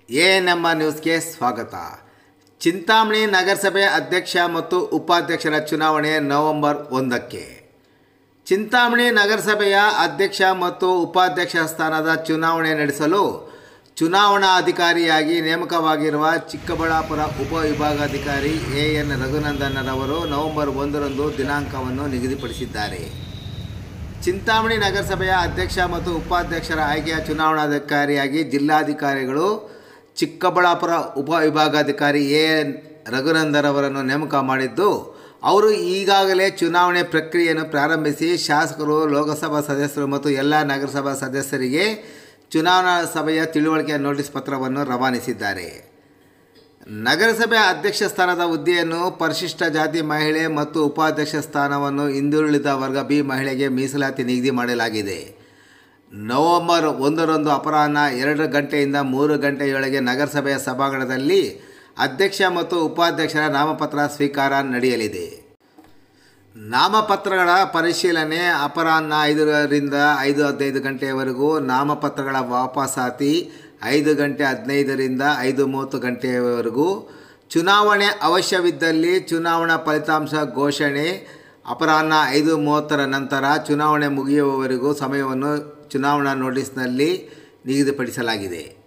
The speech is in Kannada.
ಎ ನಮ್ಮ ನ್ಯೂಸ್ಗೆ ಸ್ವಾಗತ ಚಿಂತಾಮಣಿ ನಗರಸಭೆ ಅಧ್ಯಕ್ಷ ಮತ್ತು ಉಪಾಧ್ಯಕ್ಷರ ಚುನಾವಣೆ ನವೆಂಬರ್ ಒಂದಕ್ಕೆ ಚಿಂತಾಮಣಿ ನಗರಸಭೆಯ ಅಧ್ಯಕ್ಷ ಮತ್ತು ಉಪಾಧ್ಯಕ್ಷ ಸ್ಥಾನದ ಚುನಾವಣೆ ನಡೆಸಲು ಚುನಾವಣಾ ಅಧಿಕಾರಿಯಾಗಿ ನೇಮಕವಾಗಿರುವ ಚಿಕ್ಕಬಳ್ಳಾಪುರ ಉಪವಿಭಾಗಾಧಿಕಾರಿ ಎ ಎನ್ ರಘುನಂದನರವರು ನವೆಂಬರ್ ಒಂದರಂದು ದಿನಾಂಕವನ್ನು ನಿಗದಿಪಡಿಸಿದ್ದಾರೆ ಚಿಂತಾಮಣಿ ನಗರಸಭೆಯ ಅಧ್ಯಕ್ಷ ಮತ್ತು ಉಪಾಧ್ಯಕ್ಷರ ಆಯ್ಕೆಯ ಚುನಾವಣಾಧಿಕಾರಿಯಾಗಿ ಜಿಲ್ಲಾಧಿಕಾರಿಗಳು ಚಿಕ್ಕಬಳ್ಳಾಪುರ ಉಪವಿಭಾಗಾಧಿಕಾರಿ ಎ ಎನ್ ರಘುನಂದನ್ ಅವರನ್ನು ನೇಮಕ ಮಾಡಿದ್ದು ಅವರು ಈಗಾಗಲೇ ಚುನಾವಣೆ ಪ್ರಕ್ರಿಯೆಯನ್ನು ಪ್ರಾರಂಭಿಸಿ ಶಾಸಕರು ಲೋಕಸಭಾ ಸದಸ್ಯರು ಮತ್ತು ಎಲ್ಲ ನಗರಸಭಾ ಸದಸ್ಯರಿಗೆ ಚುನಾವಣಾ ಸಭೆಯ ತಿಳುವಳಿಕೆಯ ನೋಟಿಸ್ ಪತ್ರವನ್ನು ರವಾನಿಸಿದ್ದಾರೆ ನಗರಸಭೆ ಅಧ್ಯಕ್ಷ ಸ್ಥಾನದ ಹುದ್ದೆಯನ್ನು ಪರಿಶಿಷ್ಟ ಜಾತಿ ಮಹಿಳೆ ಮತ್ತು ಉಪಾಧ್ಯಕ್ಷ ಸ್ಥಾನವನ್ನು ಹಿಂದುಳಿದ ವರ್ಗ ಬಿ ಮಹಿಳೆಗೆ ಮೀಸಲಾತಿ ನಿಗದಿ ಮಾಡಲಾಗಿದೆ ನವೆಂಬರ್ ಒಂದರಂದು ಅಪರಾಹ್ನ ಎರಡು ಗಂಟೆಯಿಂದ ಮೂರು ಗಂಟೆಯೊಳಗೆ ನಗರಸಭೆಯ ಸಭಾಂಗಣದಲ್ಲಿ ಅಧ್ಯಕ್ಷ ಮತ್ತು ಉಪಾಧ್ಯಕ್ಷರ ನಾಮಪತ್ರ ಸ್ವೀಕಾರ ನಡೆಯಲಿದೆ ನಾಮಪತ್ರಗಳ ಪರಿಶೀಲನೆ ಅಪರಾಹ್ನ ಐದರಿಂದ ಐದು ಹದಿನೈದು ಗಂಟೆಯವರೆಗೂ ನಾಮಪತ್ರಗಳ ವಾಪಸಾತಿ ಐದು ಗಂಟೆ ಹದಿನೈದರಿಂದ ಐದು ಮೂವತ್ತು ಗಂಟೆಯವರೆಗೂ ಚುನಾವಣೆ ಅವಶ್ಯವಿದ್ದಲ್ಲಿ ಚುನಾವಣಾ ಫಲಿತಾಂಶ ಘೋಷಣೆ ಅಪರಾಹ್ನ ಐದು ಮೂವತ್ತರ ನಂತರ ಚುನಾವಣೆ ಮುಗಿಯುವವರೆಗೂ ಸಮಯವನ್ನು ಚುನಾವಣಾ ನೋಟಿಸ್ನಲ್ಲಿ ನಿಗದಿಪಡಿಸಲಾಗಿದೆ